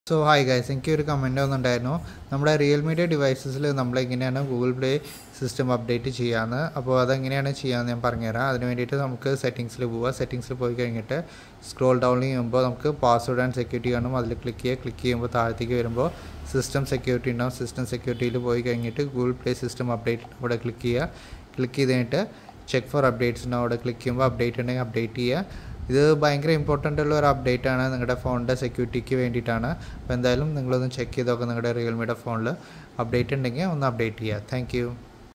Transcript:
so hi guys എനിക്ക് ഒരു comment വന്നിട്ടുണ്ടായിരുന്നു നമ്മുടെ റിയൽമിയുടെ ഡിവൈസസിൽ നമ്മൾ എങ്ങനെയാണ് ഗൂഗിൾ പ്ലേ സിസ്റ്റം അപ്ഡേറ്റ് ചെയ്യാമെന്ന് അപ്പോൾ അതെങ്ങനെയാണ് ചെയ്യാമെന്ന് ഞാൻ പറഞ്ഞുതരാം അതിന് വേണ്ടിയിട്ട് നമുക്ക് സെറ്റിങ്സിൽ പോവുക സെറ്റിങ്സിൽ പോയി കഴിഞ്ഞിട്ട് സ്ക്രോൾ ഡൗൺ ചെയ്യുമ്പോൾ നമുക്ക് പാസ്വേഡ് ആൻഡ് സെക്യൂരിറ്റി കാണും അതിൽ ക്ലിക്ക് ചെയ്യുക ക്ലിക്ക് ചെയ്യുമ്പോൾ താഴത്തേക്ക് വരുമ്പോൾ സിസ്റ്റം സെക്യൂരിറ്റി ഉണ്ടാവും സിസ്റ്റം സെക്യൂരിറ്റിയിൽ പോയി കഴിഞ്ഞിട്ട് ഗൂഗിൾ പ്ലേ സിസ്റ്റം അപ്ഡേറ്റ് അവിടെ ക്ലിക്ക് ചെയ്യുക ക്ലിക്ക് ചെയ്ത് കഴിഞ്ഞിട്ട് ചെക്ക് ഫോർ അപ്ഡേറ്റ്സ് ഉണ്ടാവും അവിടെ ക്ലിക്ക് ചെയ്യുമ്പോൾ അപ്ഡേറ്റ് ഉണ്ടെങ്കിൽ അപ്ഡേറ്റ് ചെയ്യുക ഇത് ഭയങ്കര ഇമ്പോർട്ടൻ്റ് ഉള്ള ഒരു അപ്ഡേറ്റ് ആണ് നിങ്ങളുടെ ഫോണിൻ്റെ സെക്യൂരിറ്റിക്ക് വേണ്ടിയിട്ടാണ് അപ്പോൾ എന്തായാലും നിങ്ങളൊന്ന് ചെക്ക് ചെയ്ത് നോക്കുക നിങ്ങളുടെ റിയൽമിയുടെ ഫോണിൽ അപ്ഡേറ്റ് ഉണ്ടെങ്കിൽ ഒന്ന് അപ്ഡേറ്റ് ചെയ്യുക താങ്ക്